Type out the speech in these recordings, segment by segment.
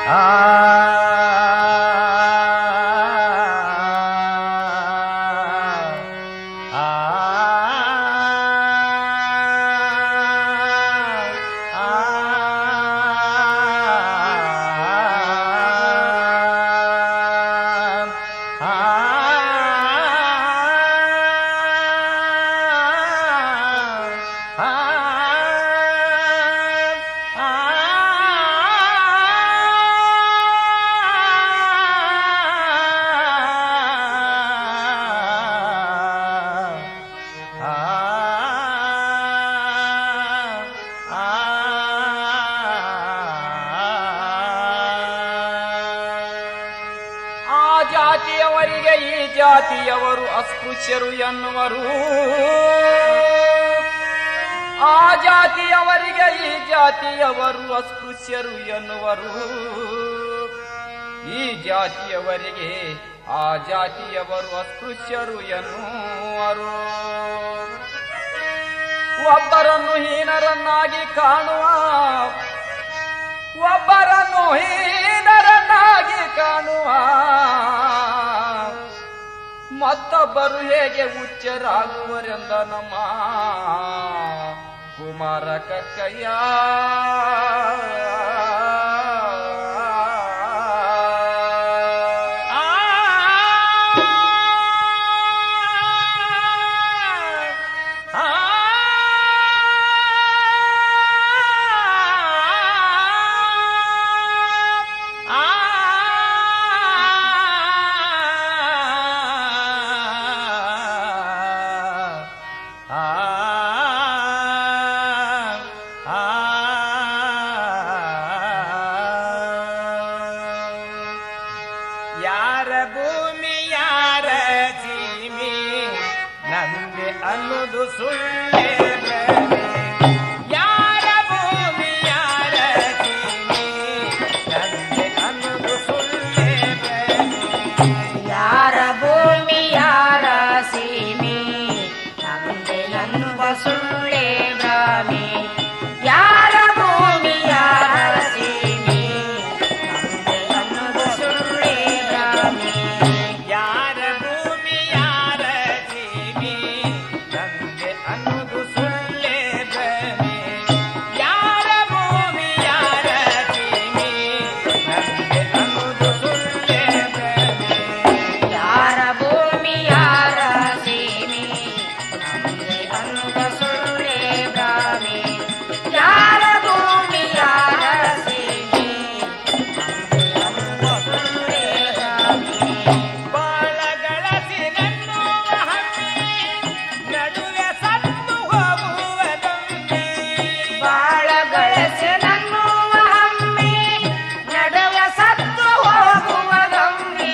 ಆ ಜಾತಿಯವರಿಗೆ ಈ ಜಾತಿಯವರು ಅಸ್ಪೃಶ್ಯರು ಎನ್ನುವರು ಆ ಜಾತಿಯವರಿಗೆ ಈ ಜಾತಿಯವರು ಅಸ್ಪೃಶ್ಯರು ಎನ್ನುವರು ಈ ಜಾತಿಯವರಿಗೆ ಆ ಜಾತಿಯವರು ಅಸ್ಪೃಶ್ಯರು ಎನ್ನುವರು ಒಬ್ಬರನ್ನು ಹೀನರನ್ನಾಗಿ ಕಾಣುವ ಒಬ್ಬರನ್ನು ಹೀನರನ್ನಾಗಿ ಕಾಣುವ ಮತ್ತೊಬ್ಬರು ಹೇಗೆ ಹುಚ್ಚರಾಗುವರೆಂದ ನಮ್ಮ ಕುಮಾರ ಕಕ್ಕಯ್ಯ ಯಾರ ಭೂಮಿ ಯಾರ ಜೀಮಿ ನಂದೆ ಅನ್ನೋದು ಸುಳ್ಳೇ ಭ್ರಮೆ. ಯಾರ ಭೂಮಿ ಯಾರ ಜೀಮಿ ನಂದೆ ಅನ್ನೋದು ಸುಳ್ಳೇ ಭ್ರಮೆ. ಯಾರ ಭೂಮಿ ಯಾರ ಸೀಮೆ ನಮ್ದೆ ನನ್ನುವ ಸುಳ್ಳೇ ಭ್ರಮೆ ಯಾರ ಭೂಮಿ ಯಾರ ಸೀಮೆ ನಮ್ದೆ ನನ್ನುವ ಸುಳ್ಳೇ ಭ್ರಮೆ ಯಾರ ಭೂಮಿ ಯಾರ ಜೀಮಿ ನಂದೆ ಅನ್ನೋದು ಸುಳ್ಳೇ ಭ್ರಮೆ. ಯಾರ ಭೂಮಿ ಯಾರ ಜೀಮಿ ನಂದೆ ಅನ್ನೋದು ಸುಳ್ಳೇ ಭ್ರಮೆ. ಯಾರ ಭೂಮಿ ಯಾರ ಸೀಮೆ ನಮ್ದೆ ಅನ್ನುವ ಸುಳ್ಳೇ ಭ್ರಮೆ ಯಾರ ಭೂಮಿ ಯಾರ ಸೀಮೆ ನಮ್ದೆ ಅನ್ನುವ ಸುಳ್ಳೇ ಭ್ರಮೆ ಬಾಳಗಳಸಿ ನನ್ನುವ ಹಮ್ಮಿ, ನಡುವೆ ಸತ್ತು ಹೋಗುವುದೊಮ್ಮೆ. ಬಾಳ ಗಳಸೆ ನನ್ನುವ ಹಮ್ಮಿ ನಡುವ ಸತ್ತು ಹೋಗುವುದೊಮ್ಮೆ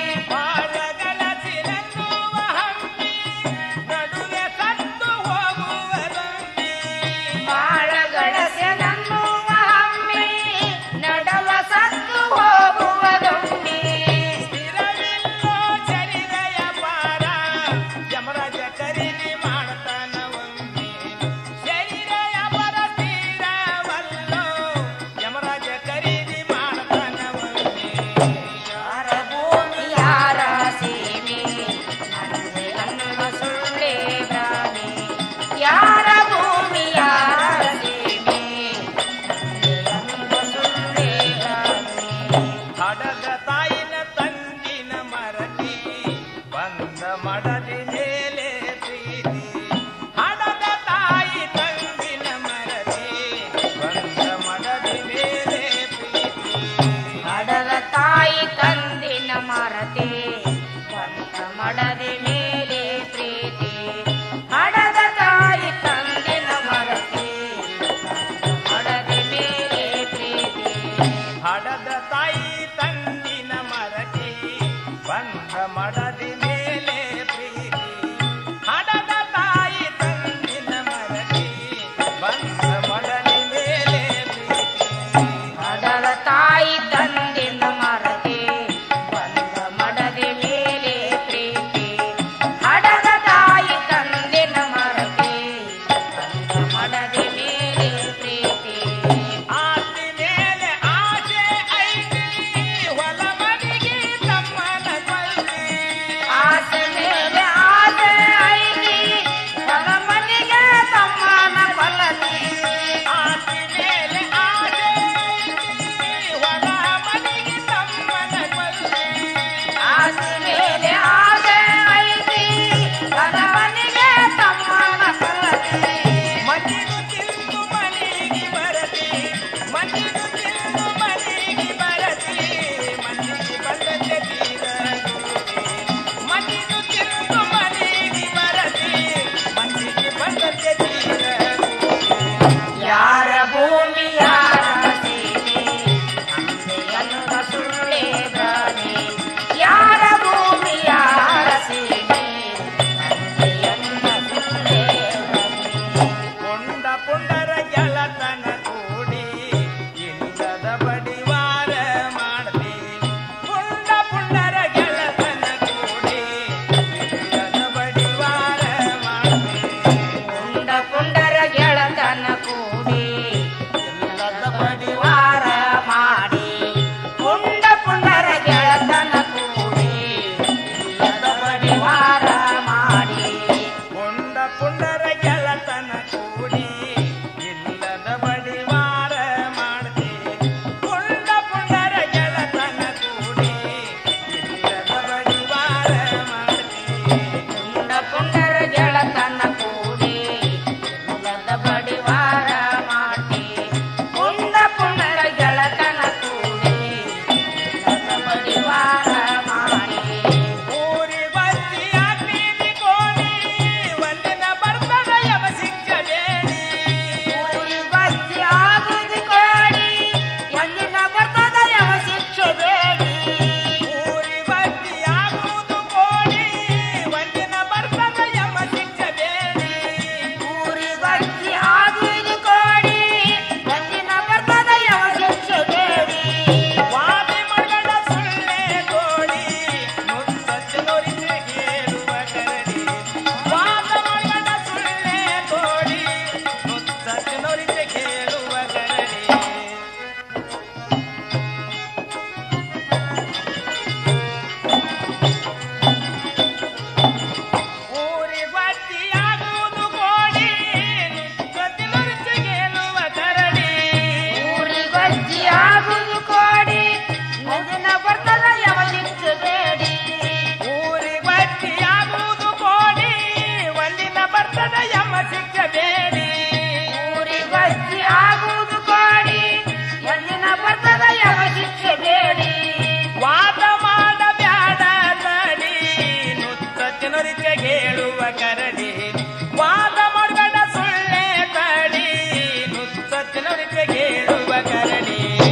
ಬಾಳಗಳಸಿ ನನ್ನುವ ಹಮ್ಮಿ, ನಡುವೆ ಸತ್ತು ಹೋಗುವುದೊಮ್ಮೆ. ಬಾಳ ಗಳಸೆ ನನ್ನುವ ಹಮ್ಮಿ ನಡುವ ಸತ್ತು ಹೋಗುವುದೊಮ್ಮೆ ಸ್ಥಿರವಿಲ್ಲೋ ಶರೀರಯ ಪಾರ, ಯಮರಾಜ ಖರೀದಿ ಮಾಡ್ತಾನ ಒಮ್ಮೆ. ಶರೀರಯ ಪರ ಸ್ಥಿರವಲ್ಲೋ, ಯಮರಾಜ ಖರೀದಿ ಮಾಡ್ತಾನ ಒಮ್ಮೆ. ಯಾರ ಭೂಮಿ ಯಾರ ಸೀಮೆ ನನ್ನೆ ಅನ್ನುವ ಸುಳ್ಳೇ ಭ್ರಮೆ ಯಾರ ಭೂಮಿ ಯಾರ ಸೀಮೆ ನನ್ನೆ ಅನ್ನುವ ಸುಳ್ಳೇ ಭ್ರಮೆ ಹಡದ ತಾಯಿನ ತಂದಿನ ಮರಟಿ ಬಂದ ಮಡದಿ ಮೇಲೆ ಪ್ರೀತಿ ಹಡದ ತಾಯಿ ತಂದಿನ ಮರಟಿ ಬಂದ ಮಡದಿ ಮೇಲೆ ಪ್ರೀತಿ ಹಡದ ತಾಯಿ ತಂದಿನ ಮರತೆ ಬಂದ ಮಡದೆ ಮೇಲೆ ಪ್ರೀತಿ ಹಡದ ತಾಯಿ ತಂದಿನ ಮರತೆ ಬಂದ ಮಡದೆ ಮೇಲೆ ಪ್ರೀತಿ ಹಡದ ತಾಯಿ ತಂದಿನ ಮರಟಿ ಬಂದ ಮಡದಿ ಮೇಲೆ ಪ್ರೀತಿ ಹಡದ ತಾಯಿ ತಂದಿನ ಮರಟಿ ಬಂದ ಮಡದಿ ಮೇಲೆ ಪ್ರೀತಿ ಹಡದ ತಾಯಿ ತಂದಿನ ಮರತೆ ಬಂದ ಮಡದೆ ಮೇಲೆ ಪ್ರೀತಿ ಹಡದ ತಾಯಿ ತಂದಿನ ಮರತೆ ಬಂದ ಮಡದೆ ಮೇಲೆ ಪ್ರೀತಿ ಆಸ್ತಿ ಮೇಲೆ ಆಸೆ ಬಡಿವಾರ ಮಾಡಿ ಪುಂಡ ಪುಂಡರ ಗೆಳತನ ಕೂಡಿ ಇಲ್ಲದ ಬಡಿವಾರ ಮಾಡಿ ಪುಂಡ ಪುಂಡರ ಗೆಳತನ ಕೂಡಿ ಇಲ್ಲದ ಬಡಿವಾರ ಮಾಡ್ತಿ ಪುಂಡ ಪುಂಡರ ಗೆಳತನ ಕೂಡಿ ಇಲ್ಲದ ಬಡಿವಾರ ಮಾಡ್ತಿ ಪುಂಡ ಪುಂಡರ ಗೆಳತನ ಕೂಡಿ ಇಲ್ಲದ ಬಡಿವಾರ ಮಾಡಿ ಪುಂಡ ಪುಂಡರ ಗೆಳತನ ಕೂಡಿ ಇಲ್ಲದ ಬಡಿವಾರ ಮಾಡಿ ಊರಿ ಬತ್ತಿ ಅಗ್ನಿ ಕೋಡಿ ಒಂದಿನ ಬರ್ತದ ಯಮ ಸಿಕ್ಕಬೇಡಿ ಊರಿ ಬಸ್ಸಿ ಆಗುದು ಕೋಡಿ ಎಂದಿನ ಬರ್ತದ ಯಾವ ಶಿಕ್ಷೆ ಬೇಡಿ ಊರಿ ಬತ್ತಿ ಆಗುವುದು ಕೋಡಿ ಒಂದಿನ ಬರ್ತದ ಯಮ ಸಿಕ್ಕಬೇಡಿ ಊರಿ ಬಸ್ಸಿ ಆಗುದು ಕೋಡಿ ಎಂದಿನ ಬರ್ತದ ಯಾವ ಶಿಕ್ಷೆ ಬೇಡಿ ವಾದಿ ಮಗಳ ಸುಳ್ಳೆ ಕೋಡಿ ಮುತ್ತಚ್ಚ ನೋರಿಸಿ ಹೇಳುವ ಕರಡಿ ವಾದ ಮಗಳ ಸುಳ್ಳೆ ಕೋಡಿ ಮುತ್ತಚ್ಚ ನೋರಿಸಿ ಹೇಳುವ ಕರಡಿ ಊರಿ ಬತ್ತಿಯಾಗುವುದು ಕೋಡಿ ನುಚ್ಚತ್ತಿ ನುರಿಸಿ ಗೆಲ್ಲುವ ಕರಡಿ ಊರಿ ಬಸ್ಸಿ ಆಗುದು ಕೋಡಿ ಎಂದಿನ ಬರ್ತದ ಯಾವ ಶಿಕ್ಷೆ ಬೇಡಿ ಊರಿ ಬತ್ತಿಯಾಗುವುದು ಕೋಡಿ ಒಂದಿನ ಬರ್ತದ ಯಮ ಸಿಕ್ಕಬೇಡಿ ಊರಿ ಬಸ್ಸಿ ಆಗುದು ಕೋಡಿ ಎಂದಿನ ಬರ್ತದ ಯಾವ ಶಿಕ್ಷೆ ಬೇಡಿ ವಾದ ಮಾಡಬ್ಯಾಡ ತಡಿ ನುಚ್ಚತ್ತಿ ನುರಿಸಿ ಹೇಳುವ ಕರಡಿ ವಾದ ಮಾಡಬೇಡ ಸುಳ್ಳೆ ತಡಿ ನುಚ್ಚತ್ತಿ ನುರಿಸಿ ಹೇಳುವ ಕರಡಿ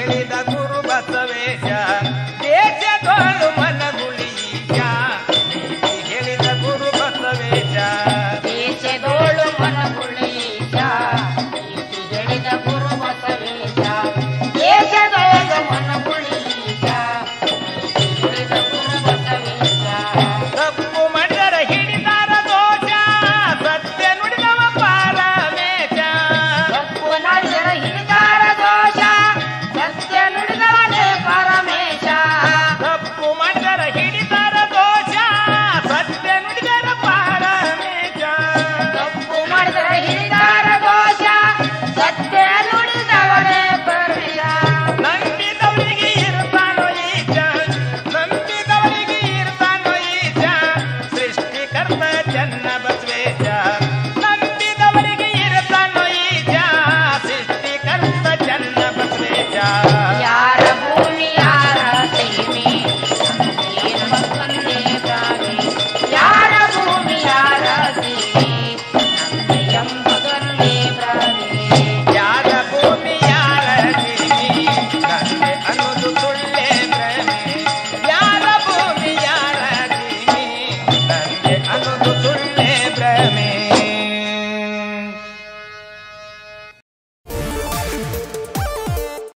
ಕೇಳಿದ ಗುರು